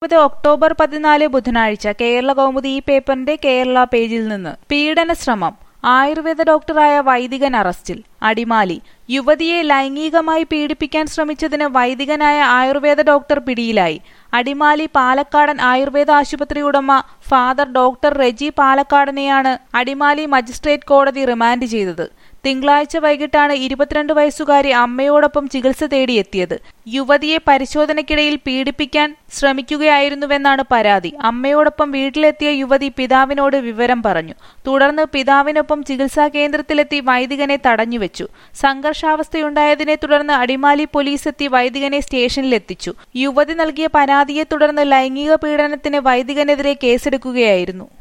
ഇത് ഒക്ടോബർ പതിനാല് ബുധനാഴ്ച കേരള കൗമുദി ഈ പേപ്പറിന്റെ കേരള പേജിൽ നിന്ന് പീഡന ശ്രമം ആയുർവേദ ഡോക്ടറായ വൈദികൻ അറസ്റ്റിൽ അടിമാലി യുവതിയെ ലൈംഗികമായി പീഡിപ്പിക്കാൻ ശ്രമിച്ചതിന് വൈദികനായ ആയുർവേദ ഡോക്ടർ പിടിയിലായി അടിമാലി പാലക്കാടൻ ആയുർവേദ ആശുപത്രി ഉടമ ഫാദർ ഡോക്ടർ റെജി പാലക്കാടനെയാണ് അടിമാലി മജിസ്ട്രേറ്റ് കോടതി റിമാൻഡ് ചെയ്തത് തിങ്കളാഴ്ച വൈകിട്ടാണ് ഇരുപത്തിരണ്ട് വയസ്സുകാരി അമ്മയോടൊപ്പം ചികിത്സ തേടിയെത്തിയത് യുവതിയെ പരിശോധനയ്ക്കിടയിൽ പീഡിപ്പിക്കാൻ ശ്രമിക്കുകയായിരുന്നുവെന്നാണ് പരാതി അമ്മയോടൊപ്പം വീട്ടിലെത്തിയ യുവതി പിതാവിനോട് വിവരം പറഞ്ഞു തുടർന്ന് പിതാവിനൊപ്പം ചികിത്സാ കേന്ദ്രത്തിലെത്തി വൈദികനെ തടഞ്ഞുവെച്ചു സംഘർഷാവസ്ഥയുണ്ടായതിനെ തുടർന്ന് അടിമാലി പോലീസ് എത്തി വൈദികനെ സ്റ്റേഷനിലെത്തിച്ചു യുവതി നൽകിയ പരാതിയെ തുടർന്ന് ലൈംഗിക പീഡനത്തിന് വൈദികനെതിരെ കേസെടുക്കുകയായിരുന്നു